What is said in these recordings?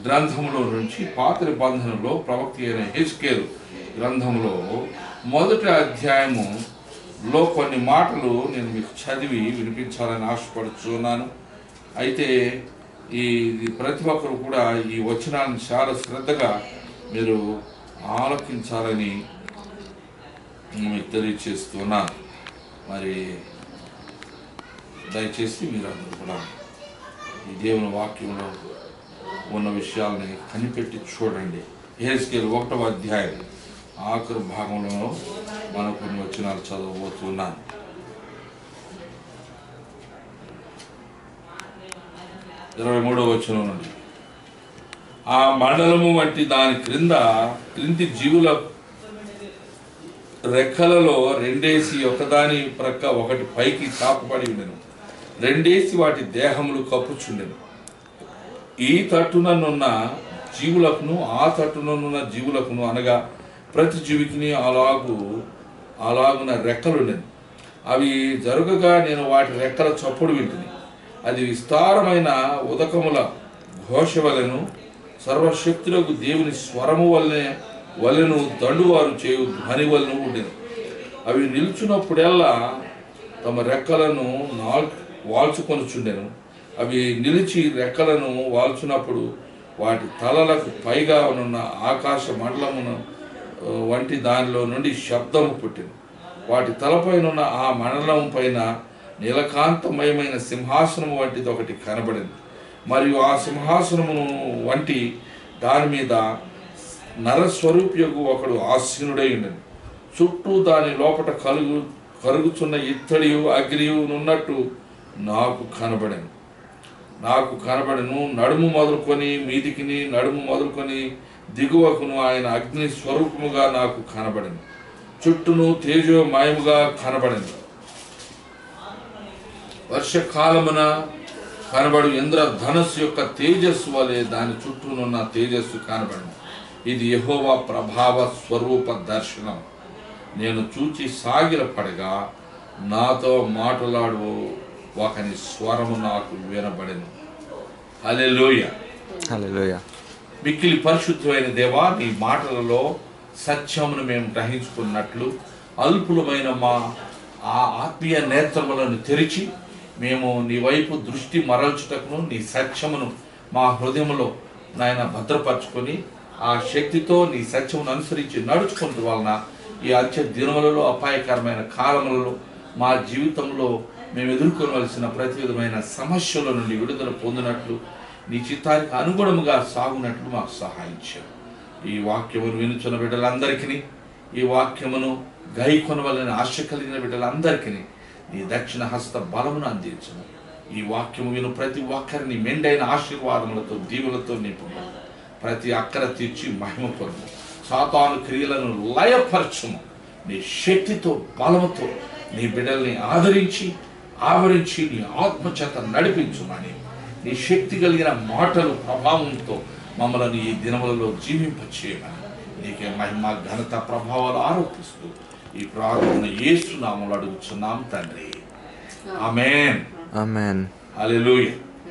గ్రంథములో నుంచి పాత నిబంధనలో ప్రవక్త అయిన హెచ్కేల్ గ్రంథంలో మొదటి అధ్యాయము లో కొన్ని మాటలు నేను మీకు చదివి వినిపించాలని ఆశపడుతున్నాను అయితే ఈ ఈ ప్రతి ఒక్కరు కూడా ఈ వచనాలను చాలా శ్రద్ధగా మీరు ఆలోకించాలని మీకు తెలియచేస్తున్నాను మరి దయచేసి మీరు అందరూ కూడా ఈ దేవుని వాక్యంలో ఉన్న విషయాల్ని కనిపెట్టి చూడండి ఏహెచ్కేల్ ఒకటవ అధ్యాయం ఆఖరి భాగంలో మనం కొన్ని వచనాలు చదవబోతున్నాను ఇరవై మూడవ వచనం నుండి ఆ మండలము వంటి దాని క్రింద క్రింది జీవుల రెక్కలలో రెండేసి ఒకదాని ప్రక్క ఒకటి పైకి చాపబడి ఉండెను రెండేసి వాటి దేహములు కప్పుచుండెను ఈ తట్టుననున్న జీవులకును ఆ తట్టుననున్న జీవులకును అనగా ప్రతి జీవికిని అలాగు అలాగున రెక్కలుండెను అవి జరగగా నేను వాటి రెక్కల చప్పుడు వింటిని అది విస్తారమైన ఉదకముల ఘోష వలెను సర్వశక్తులకు దేవుని స్వరము వలనే వలెను దండువారు చేయు ధ్వని వలన ఉండేది అవి నిల్చున్నప్పుడెల్లా తమ రెక్కలను నాల్ వాల్చుకొనుచుండెను అవి నిలిచి రెక్కలను వాల్చునప్పుడు వాటి తలలకు పైగా ఉన్న ఆకాశ మండలమున ఆ, వంటి దానిలో నుండి శబ్దము పుట్టింది వాటి తలపైనున్న ఆ మండలం పైన నీలకాంతమయమైన సింహాసనము వంటిది ఒకటి కనబడింది మరియు ఆ సింహాసనమును వంటి దాని మీద నరస్వరూపియకు ఒకడు ఆసీనుడై ఉండను చుట్టూ దాని లోపట కలుగు కరుగుచున్న ఇత్తడియు అగ్నియు నున్నట్టు నాకు కనబడను నాకు కనబడను నడుము మొదలుకొని మీదికిని నడుము మొదలుకొని దిగువకును ఆయన అగ్ని స్వరూపముగా నాకు కనబడను చుట్టూను తేజోమయముగా కనబడను వర్షకాలమున కనబడు ఇంద్ర ధనస్సు యొక్క తేజస్సు వలె దాని చుట్టూనున్న తేజస్సు కనబడను ఇది యెహోవా ప్రభావ స్వరూప దర్శనం నేను చూచి సాగిల పడగా నాతో మాట్లాడు ఒకని స్వరము నాకు వినబడెను హల్లెలూయ హల్లెలూయా మిక్కిలి పరిశుద్ధమైన దేవా నీ మాటలలో సత్యమును మేము గ్రహించుకున్నట్లు అల్పులమైన మా ఆ ఆత్మీయ నేత్రములను తెరిచి మేము నీ వైపు దృష్టి మరల్చుటకును నీ సత్యమును మా హృదయములో నాయన భద్రపరచుకొని ఆ శక్తితో నీ సత్యమును అనుసరించి నడుచుకుంటూ వలన ఈ అంత్య దినములలో అపాయకరమైన కాలములలో మా జీవితంలో మేము ఎదుర్కొనవలసిన ప్రతి విధమైన సమస్యల నుండి విడుదల పొందినట్లు నీ చిత్తానికి అనుగుణముగా సాగునట్లు మాకు సహాయం చేయం ఈ వాక్యమును వినుచున్న బిడ్డలందరికీ ఈ వాక్యమును గై కొనవలని ఆశ కలిగిన బిడ్డలందరికీ నీ దక్షిణ హస్త బలమును అందించము ఈ వాక్యము విను ప్రతి ఒక్కరిని మెండైన ఆశీర్వాదములతో దీవులతో నింపుము ప్రతి అక్కర తీర్చి మహిమ పొందు సాతాను క్రియలను లయపరచుము నీ శక్తితో బలముతో నీ బిడ్డల్ని ఆదరించి ఆవరించి నీ ఆత్మచేత నడిపించుమని నీ శక్తి కలిగిన మాటలు ప్రభావంతో మమ్మల్ని ఈ దినములలో జీవింపచేయమని నీకే మహిమ ఘనత ప్రభావాలు ఆరోపిస్తూ ఈ ప్రార్థన యేసు నామములు అడుగుచున్నాం తండ్రి ఆమేన్ ఆమెన్ హల్లెలూయా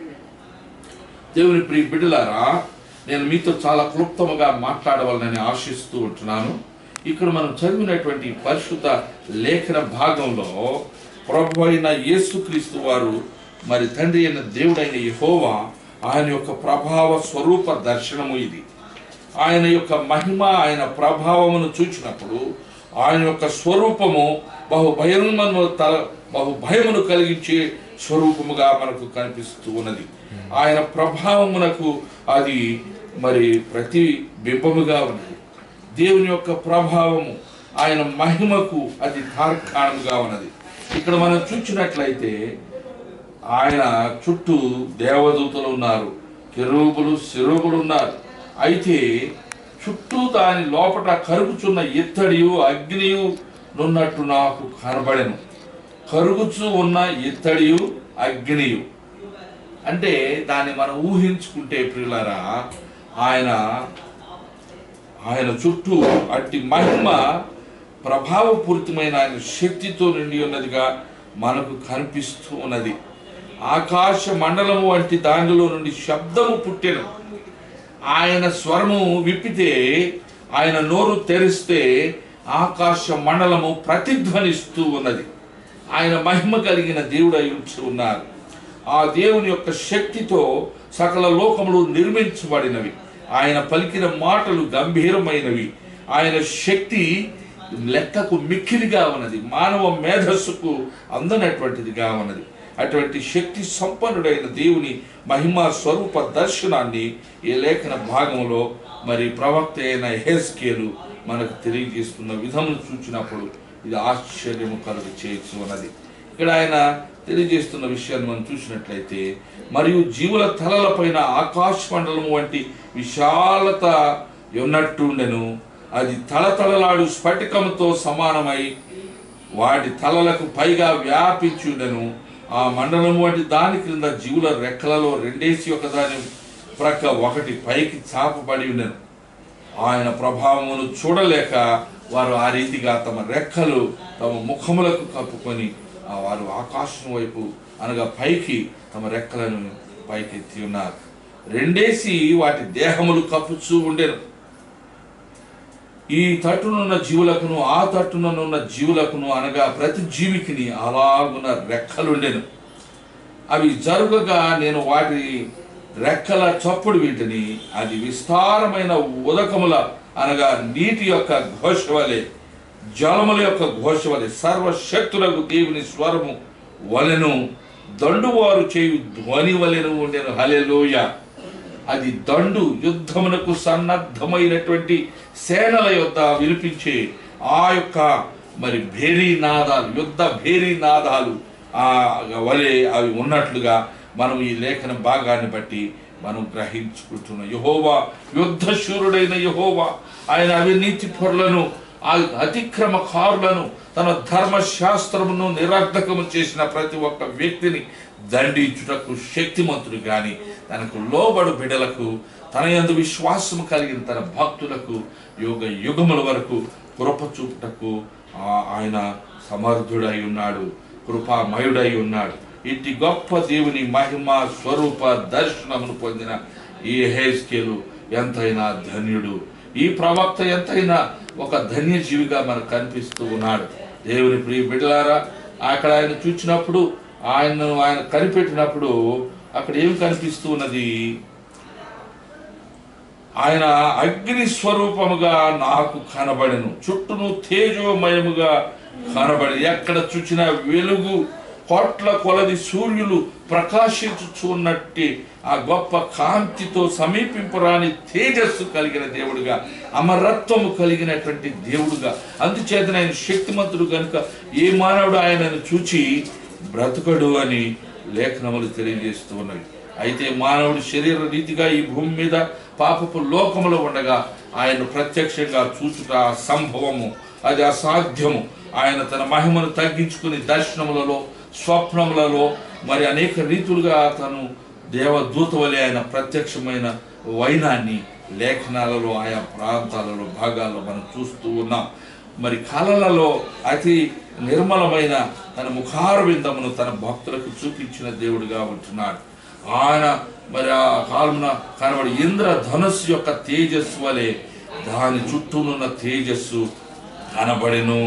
దేవుని ప్రియ బిడ్డలారా నేను మీతో చాలా క్లుప్తముగా మాట్లాడవాలని ఆశిస్తూ ఉంటున్నాను ఇక్కడ మనం చదివినటువంటి పరిశుద్ధ లేఖన భాగంలో ప్రభు అయిన యేసుక్రీస్తు వారు మరి తండ్రి అయిన దేవుడైన యెహోవా ఆయన యొక్క ప్రభావ స్వరూప దర్శనము ఇది ఆయన యొక్క మహిమ ఆయన ప్రభావమును చూచినప్పుడు ఆయన యొక్క స్వరూపము బహు భయమును తల బహు భయమును కలిగించే స్వరూపముగా మనకు కనిపిస్తూ ఉన్నది ఆయన ప్రభావమునకు అది మరి ప్రతి బింబముగా ఉన్నది దేవుని యొక్క ప్రభావము ఆయన మహిమకు అది తార్కాణముగా ఉన్నది ఇక్కడ మనం చూసినట్లయితే ఆయన చుట్టూ దేవదూతలు ఉన్నారు కెరూబులు శిరూబులు ఉన్నారు అయితే చుట్టూ దాని లోపట కరుగుచున్న ఇత్తడియు అగ్నియు నున్నట్టు నాకు కనబడెను కరుగుచు ఉన్న ఇత్తడియు అగ్నియు అంటే దాన్ని మనం ఊహించుకుంటే ప్రియులరా ఆయన ఆయన చుట్టూ అట్టి మహిమ ప్రభావపూరితమైన ఆయన శక్తితో నిండి ఉన్నదిగా మనకు కనిపిస్తూ ఉన్నది ఆకాశ మండలము వంటి దానిలో నుండి శబ్దము పుట్టెను ఆయన స్వరము విప్పితే ఆయన నోరు తెరిస్తే ఆకాశ మండలము ప్రతిధ్వనిస్తూ ఉన్నది ఆయన మహిమ కలిగిన దేవుడు అయి ఉంచి ఉన్నారు ఆ దేవుని యొక్క శక్తితో సకల లోకములు నిర్మించబడినవి ఆయన పలికిన మాటలు గంభీరమైనవి ఆయన శక్తి లెక్కకు మిక్కిలిగా ఉన్నది మానవ మేధస్సుకు అందనటువంటిదిగా ఉన్నది అటువంటి శక్తి సంపన్నుడైన దేవుని మహిమా స్వరూప దర్శనాన్ని ఈ లేఖన భాగంలో మరి ప్రవక్త అయిన హెస్కేలు మనకు తెలియజేస్తున్న విధమును చూచినప్పుడు ఇది ఆశ్చర్యము కలుగు చేయొచ్చు ఉన్నది ఇక్కడ ఆయన తెలియజేస్తున్న విషయాన్ని మనం చూసినట్లయితే మరియు జీవుల తలలపైన ఆకాశ మండలం వంటి విశాలత ఉన్నట్టుండెను అది తలతలలాడు స్ఫటికముతో సమానమై వాటి తలలకు పైగా వ్యాపించుండెను ఆ మండలం వంటి దాని క్రింద జీవుల రెక్కలలో రెండేసి ఒకదాని ప్రక్క ఒకటి పైకి చాపబడి ఉండెను ఆయన ప్రభావమును చూడలేక వారు ఆ రీతిగా తమ రెక్కలు తమ ముఖములకు కప్పుకొని ఆ వారు ఆకాశం వైపు అనగా పైకి తమ రెక్కలను పైకెత్తి ఉన్నారు రెండేసి వాటి దేహములు కప్పుచూ ఉండెను ఈ తట్టునున్న జీవులకును ఆ తట్టునున్న జీవులకును అనగా ప్రతి జీవికిని అలాగున రెక్కలుండెను అవి జరుగగా నేను వాటి రెక్కల చప్పుడు వీటిని అది విస్తారమైన ఉదకముల అనగా నీటి యొక్క ఘోష వలె జలముల యొక్క ఘోష వలె సర్వశక్తులకు దేవుని స్వరము వలెను దండువారు చేయు ధ్వని వలెను ఉండెను హలెలోయ అది దండు యుద్ధమునకు సన్నద్ధమైనటువంటి సేనల యొక్క వినిపించే ఆ యొక్క మరి భేరీ నాదాలు యుద్ధ భేరీ నాదాలు ఆ వలె అవి ఉన్నట్లుగా మనం ఈ లేఖన భాగాన్ని బట్టి మనం గ్రహించుకుంటున్నాం యహోవా యుద్ధశూరుడైన యహోవా ఆయన అవినీతి పొరలను ఆ అతిక్రమకారులను తన ధర్మశాస్త్రమును నిరర్ధకము చేసిన ప్రతి ఒక్క వ్యక్తిని దండించుటకు శక్తిమంతుడు గాని తనకు లోబడు బిడలకు తన యందు విశ్వాసము కలిగిన తన భక్తులకు యుగ యుగముల వరకు కృప చూపుటకు ఆ- ఆయన సమర్థుడై ఉన్నాడు కృపామయుడై ఉన్నాడు ఇట్టి గొప్ప దేవుని మహిమ స్వరూప దర్శనమును పొందిన ఈ హేస్కేలు ఎంతైనా ధన్యుడు ఈ ప్రవక్త ఎంతైనా ఒక ధన్యజీవిగా మనకు కనిపిస్తూ ఉన్నాడు దేవుని ప్రియ బిడ్డలారా అక్కడ ఆయన చూచినప్పుడు ఆయన్ను ఆయన కనిపెట్టినప్పుడు అక్కడ ఏమి కనిపిస్తూ ఉన్నది ఆయన అగ్ని స్వరూపముగా నాకు కనబడెను చుట్టూను తేజోమయముగా కనబడి ఎక్కడ చూచిన వెలుగు కోట్ల కొలది సూర్యులు ప్రకాశించుచున్నట్టి ఆ గొప్ప కాంతితో సమీపింపరాని తేజస్సు కలిగిన దేవుడుగా అమరత్వము కలిగినటువంటి దేవుడుగా అందుచేత ఆయన శక్తిమంతుడు కనుక ఏ మానవుడు ఆయనను చూచి బ్రతుకడు అని లేఖనములు తెలియజేస్తూ ఉన్నవి అయితే మానవుడి శరీర రీతిగా ఈ భూమి మీద పాపపు లోకములో ఉండగా ఆయన ప్రత్యక్షంగా చూచుట సంభవము అది అసాధ్యము ఆయన తన మహిమను తగ్గించుకుని దర్శనములలో స్వప్నములలో మరి అనేక రీతులుగా తను దేవదూత వలె ఆయన ప్రత్యక్షమైన వైనాన్ని లేఖనాలలో ఆయా ప్రాంతాలలో భాగాల్లో మనం చూస్తూ ఉన్నాం మరి కళలలో అతి నిర్మలమైన తన ముఖార విందమును తన భక్తులకు చూపించిన దేవుడిగా ఉంటున్నాడు ఆయన మరి ఆ కాలమున కనబడి ఇంద్ర ధనుస్సు యొక్క తేజస్సు వలె దాని చుట్టూనున్న తేజస్సు కనబడెను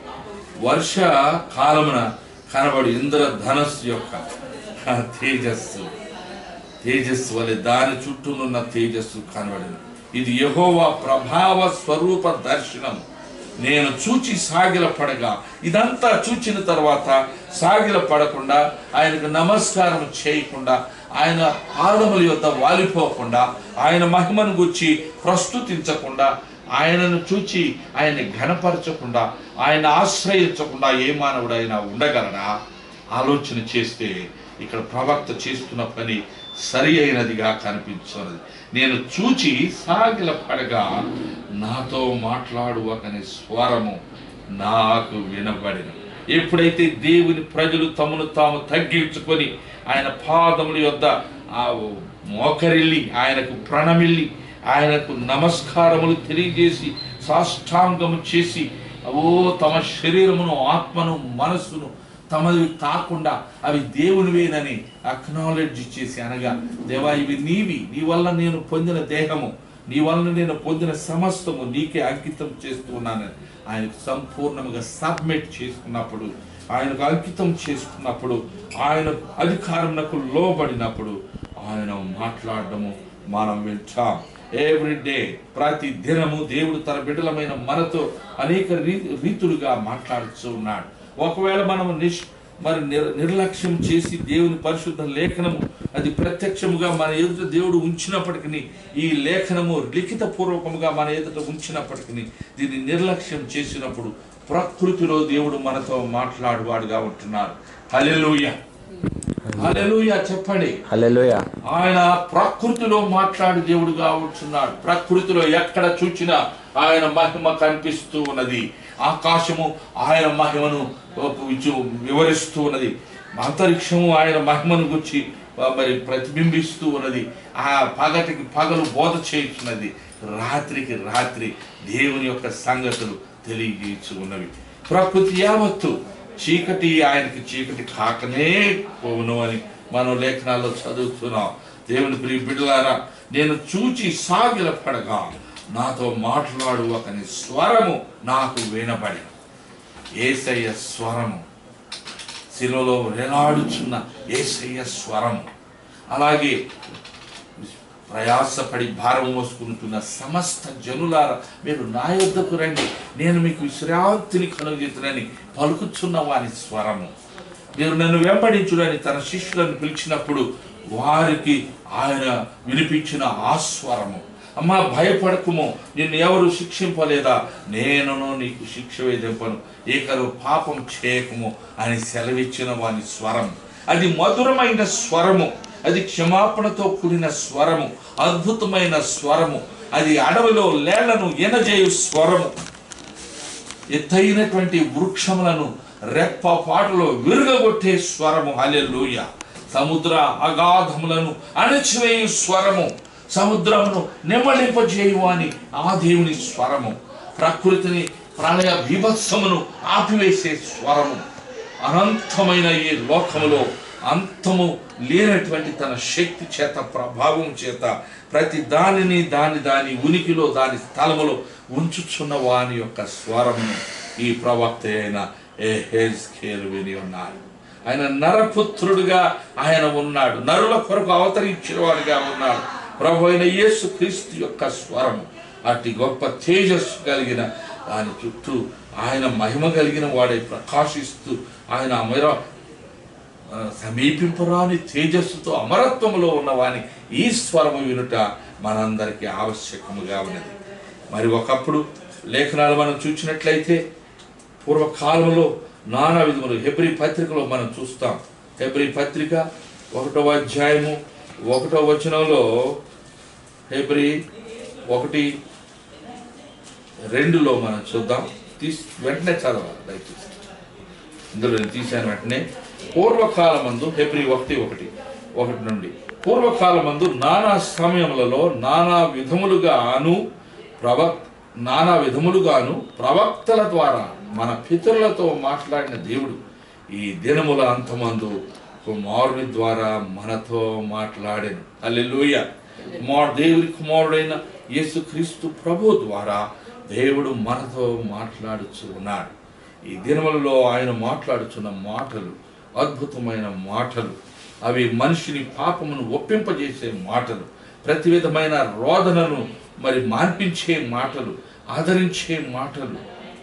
వర్ష కాలమున కనబడి ఇంద్ర ధనస్సు యొక్క ఆ తేజస్సు తేజస్సు వలె దాని చుట్టూనున్న తేజస్సు కనబడింది ఇది యెహోవా ప్రభావ స్వరూప దర్శనం నేను చూచి సాగిల పడగా ఇదంతా చూచిన తర్వాత సాగిల పడకుండా ఆయనకు నమస్కారం చేయకుండా ఆయన పాదముల యొక్క వాలిపోకుండా ఆయన మహిమను గుచ్చి ప్రస్తుతించకుండా ఆయనను చూచి ఆయన్ని ఘనపరచకుండా ఆయన ఆశ్రయించకుండా ఏ మానవుడైనా ఉండగలడా ఆలోచన చేస్తే ఇక్కడ ప్రవక్త చేస్తున్న పని సరి అయినదిగా కనిపించున్నది నేను చూచి సాగిల పడగా నాతో మాట్లాడు ఒకని స్వరము నాకు వినబడిన ఎప్పుడైతే దేవుని ప్రజలు తమను తాము తగ్గించుకొని ఆయన పాదముల యొద్ద ఆ మోకరిల్లి ఆయనకు ప్రణమిల్లి ఆయనకు నమస్కారములు తెలియజేసి సాష్టాంగము చేసి ఓ తమ శరీరమును ఆత్మను మనస్సును తమవి కాకుండా అవి దేవునివేనని అక్నాలెడ్జ్ చేసి అనగా దేవా ఇవి నీవి నీ వల్ల నేను పొందిన దేహము నీ వలన నేను పొందిన సమస్తము నీకే అంకితం చేస్తున్నానని ఆయనకు సంపూర్ణంగా సబ్మిట్ చేసుకున్నప్పుడు ఆయనకు అంకితం చేసుకున్నప్పుడు ఆయన అధికారంకు లోబడినప్పుడు ఆయన మాట్లాడడము మనం వింటాం ఎవ్రీ డే ప్రతి దినము దేవుడు తన బిడ్డలమైన మనతో అనేక రీ- రీతులుగా మాట్లాడుతూ ఉన్నాడు ఒకవేళ మనం నిష్ మరి నిర్- నిర్లక్ష్యం చేసి దేవుని పరిశుద్ధ లేఖనము అది ప్రత్యక్షముగా మన ఎదుట దేవుడు ఉంచినప్పటికీ ఈ లేఖనము లిఖిత పూర్వకముగా మన ఎదుట ఉంచినప్పటికీ దీన్ని నిర్లక్ష్యం చేసినప్పుడు ప్రకృతిలో దేవుడు మనతో మాట్లాడువాడుగా ఉంటున్నారు హల్లెలూయా హల్లెలూయా చెప్పండి Hallelujah. ఆయన ప్రకృతిలో మాట్లాడి దేవుడుగా ఉంటున్నాడు ప్రకృతిలో ఎక్కడ చూచినా ఆయన మహిమ కనిపిస్తూ ఉన్నది ఆకాశము ఆయన మహిమను విచు- వివరిస్తూ ఉన్నది అంతరిక్షము ఆయన మహిమను గుర్చి ఆ, మరి ప్రతిబింబిస్తూ ఉన్నది ఆ పగటికి పగలు బోధ చేస్తున్నది రాత్రికి రాత్రి దేవుని యొక్క సంగతులు తెలియజేస్తూ ఉన్నవి ప్రకృతి యావత్తు చీకటి ఆయనకి చీకటి కాకనే పోవును అని మనం లేఖనాల్లో చదువుతున్నాం దేవుని ప్రియ బిడ్డలారా నేను చూచి సాగిల పడగా నాతో మాట్లాడు ఒకని స్వరము నాకు వినబడి ఏసయ్య స్వరము శిలలో వేలాడుచున్న ఏసయ్య స్వరము అలాగే ప్రయాసపడి భారం మోసుకుంటున్న సమస్త జనులారా మీరు నా యొద్దకు రండి నేను మీకు విశ్రాంతిని కలుగుతున్నని పలుకుచున్న వారి స్వరము మీరు నన్ను వెంబడించుడని తన శిష్యులను పిలిచినప్పుడు వారికి ఆయన వినిపించిన ఆ స్వరము అమ్మా భయపడకుము నిన్ను ఎవరు శిక్షింపలేదా నేనును నీకు శిక్ష వేధింపను ఏకరు పాపం చేయకము అని సెలవిచ్చిన వాని స్వరం అది మధురమైన స్వరము అది క్షమాపణతో కూడిన స్వరము అద్భుతమైన స్వరము అది అడవిలో లేళ్లను ఎనజేయు స్వరము ఎత్తైనటువంటి వృక్షములను రెప్ప పాటలో విరుగగొట్టే స్వరము హల్లెలూయ సముద్ర అగాధములను అణచివేయు స్వరము సముద్రమును నెమ్మలింపజేయు అని ఆ దేవుని స్వరము ప్రకృతిని ప్రళయ బీభత్సమును ఆపివేసే స్వరము అనంతమైన ఈ లోకములో అంతము లేనటువంటి తన శక్తి చేత ప్రభావం చేత ప్రతి దానిని దాని దాని ఉనికిలో దాని స్థలములో ఉంచుచున్న వాని యొక్క స్వరమును ఈ ప్రవక్త అయిన ఎహెజ్కేలు విని ఉన్నాడు ఆయన నరపుత్రుడుగా ఆయన ఉన్నాడు నరుల కొరకు అవతరించిన వాడిగా ఉన్నాడు ప్రభు అయిన యేసు క్రీస్తు యొక్క స్వరము అట్టి గొప్ప తేజస్సు కలిగిన దాని చుట్టూ ఆయన మహిమ కలిగిన వాడై ప్రకాశిస్తూ ఆయన అమర ఆ, సమీపింపరాని తేజస్సుతో అమరత్వములో ఉన్నవాని ఈ స్వరము వినుట మనందరికీ ఆవశ్యకముగా ఉన్నది మరి ఒకప్పుడు లేఖనాలు మనం చూసినట్లయితే పూర్వకాలంలో నానా విధములు హెబ్రి పత్రికలో మనం చూస్తాం హెబ్రి పత్రిక ఒకటవ అధ్యాయము ఒకటో వచనంలో హెబ్రి ఒకటి రెండులో మనం చూద్దాం తీసి వెంటనే చదవాలి దయచేసి ఇందులో నేను తీశాను వెంటనే పూర్వకాలమందు హెబ్రి ఒకటి ఒకటి ఒకటి నుండి పూర్వకాలమందు నానా సమయములలో నానా విధములుగాను ప్రవక్ నానా విధములుగాను ప్రవక్తల ద్వారా మన పితరులతో మాట్లాడిన దేవుడు ఈ దినముల అంతమందు కుమారుని ద్వారా మనతో మాట్లాడెను అల్లెలుయ కుమార్ దేవుడి కుమారుడైన యేసుక్రీస్తు ప్రభు ద్వారా దేవుడు మనతో మాట్లాడుచు ఉన్నాడు ఈ దినములలో ఆయన మాట్లాడుచున్న మాటలు అద్భుతమైన మాటలు అవి మనిషిని పాపమును ఒప్పింపజేసే మాటలు ప్రతి విధమైన రోదనను మరి మార్పించే మాటలు ఆదరించే మాటలు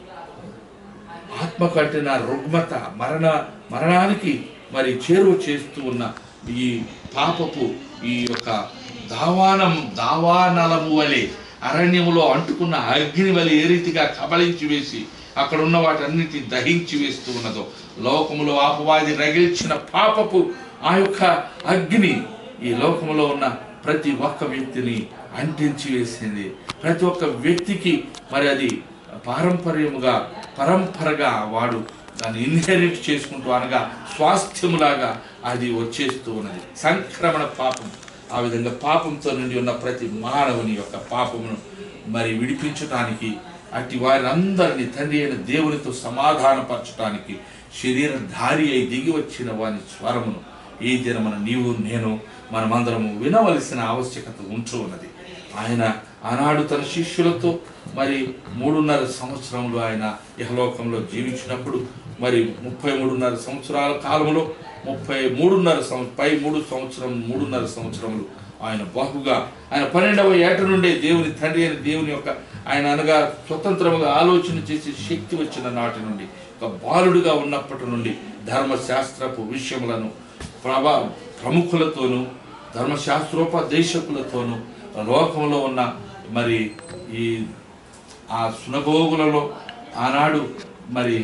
ఆత్మ కట్టిన రుగ్మత మరణ మరణానికి మరి చేరువ చేస్తూ ఉన్న ఈ పాపపు ఈ యొక్క దావానం దావానలము వలె అరణ్యములో అంటుకున్న అగ్ని వలె ఏ రీతిగా కబళించి వేసి అక్కడ ఉన్న వాటన్నిటిని దహించి వేస్తూ ఉన్నదో లోకములో అపవాది రగిల్చిన పాపపు ఆ యొక్క అగ్ని ఈ లోకములో ఉన్న ప్రతి ఒక్క వ్యక్తిని అంటించి వేసింది ప్రతి ఒక్క వ్యక్తికి మరి అది పారంపర్యముగా పరంపరగా వాడు దాన్ని ఇన్హెరిట్ చేసుకుంటూ అనగా స్వాస్థ్యములాగా అది వచ్చేస్తూ ఉన్నది సంక్రమణ పాపం ఆ విధంగా పాపంతో నుండి ఉన్న ప్రతి మానవుని యొక్క పాపమును మరి విడిపించడానికి అట్టి వారిని తండ్రి అయిన దేవునితో సమాధానపరచడానికి శరీరధారి అయి దిగి వచ్చిన వాని స్వరమును ఈ దినమున నీవు నేను మనమందరము వినవలసిన ఆవశ్యకత ఉంచు ఉన్నది ఆయన ఆనాడు తన శిష్యులతో మరి మూడున్నర సంవత్సరములు ఆయన ఇహలోకంలో జీవించినప్పుడు మరి ముప్పై మూడున్నర సంవత్సరాల కాలంలో ముప్పై మూడున్నర సంవ పై మూడు సంవత్సరం మూడున్నర సంవత్సరములు ఆయన బహుగా ఆయన పన్నెండవ ఏట నుండే దేవుని తండ్రి అయిన దేవుని యొక్క ఆయన అనగా స్వతంత్రముగా ఆలోచన చేసే శక్తి వచ్చిన నాటి నుండి ఒక బాలుడిగా ఉన్నప్పటి నుండి ధర్మశాస్త్రపు విషయములను ప్రభా ప్రముఖులతోనూ ధర్మశాస్త్రోపదేశకులతోనూ లోకంలో ఉన్న మరి ఈ ఆ సునగోగులలో ఆనాడు మరి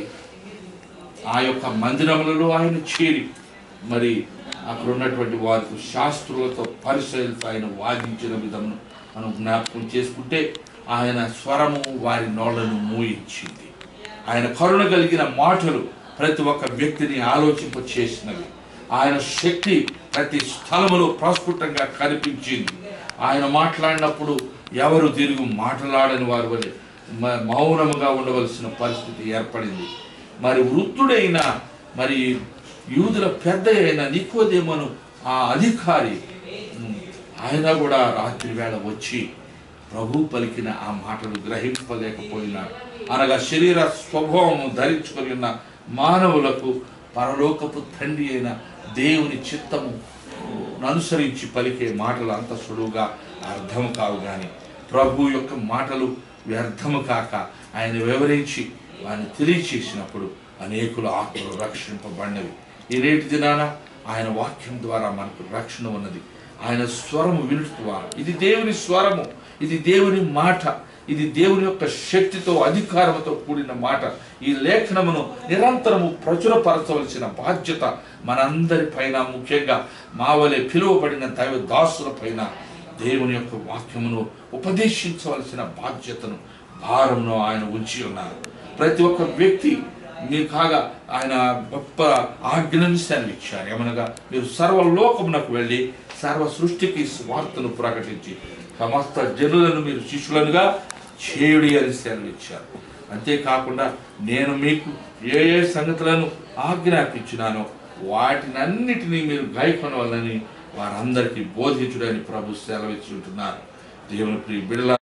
ఆ యొక్క మందిరములలో ఆయన చేరి మరి అక్కడ ఉన్నటువంటి వారికి శాస్త్రులతో పరిశీలితో ఆయన వాదించిన విధమును మనం జ్ఞాపకం చేసుకుంటే ఆయన స్వరము వారి నోళ్లను మూయించింది ఆయన కరుణ కలిగిన మాటలు ప్రతి ఒక్క వ్యక్తిని ఆలోచింప చేసినవి ఆయన శక్తి ప్రతి స్థలములో ప్రస్ఫుటంగా కనిపించింది ఆయన మాట్లాడినప్పుడు ఎవరు తిరుగు మాట్లాడని వారి వలె మ- మౌనముగా ఉండవలసిన పరిస్థితి ఏర్పడింది మరి వృద్ధుడైన మరి యూదుల పెద్ద అయిన నికోదేమను ఆ అధికారి ఉమ్, ఆయన కూడా రాత్రి వేళ వచ్చి ప్రభు పలికిన ఆ మాటలు గ్రహింపలేకపోయినాడు అనగా శరీర స్వభావము ధరించుకొని ఉన్న మానవులకు పరలోకపు తండ్రి అయిన దేవుని చిత్తము అనుసరించి పలికే మాటలు అంత సులువుగా అర్థం కావు కానీ ప్రభు యొక్క మాటలు వ్యర్థము కాక ఆయన వివరించి వారిని తెలియచేసినప్పుడు అనేకులు ఆత్మలు రక్షింపబడినవి ఈ రేటి దినాన ఆయన వాక్యం ద్వారా మనకు రక్షణ ఉన్నది ఆయన స్వరము వినుట ద్వారా ఇది దేవుని స్వరము ఇది దేవుని మాట ఇది దేవుని యొక్క శక్తితో అధికారముతో కూడిన మాట ఈ లేఖనమును నిరంతరము ప్రచురపరచవలసిన బాధ్యత మనందరి పైన ముఖ్యంగా మావలే పిలువబడిన దైవ దాసుల పైన దేవుని యొక్క వాక్యమును ఉపదేశించవలసిన బాధ్యతను భారంలో ఆయన ఉంచి ఉన్నారు ప్రతి ఒక్క వ్యక్తి మీరు కాగా ఆయన గొప్ప ఆజ్ఞను సెలవిచ్చారు ఏమనగా మీరు సర్వలోకమునకు వెళ్ళి సర్వ సృష్టికి స్వార్థను ప్రకటించి సమస్త జనులను మీరు శిష్యులనుగా చేయుడి అని సెలవిచ్చారు అంతేకాకుండా నేను మీకు ఏ ఏ సంగతులను ఆజ్ఞాపించినానో వాటినన్నిటినీ మీరు గాయకొనవాలని వారందరికీ బోధించుడని ప్రభు సెలవిచ్చి ఉంటున్నారు దేవుని ప్రియ బిడల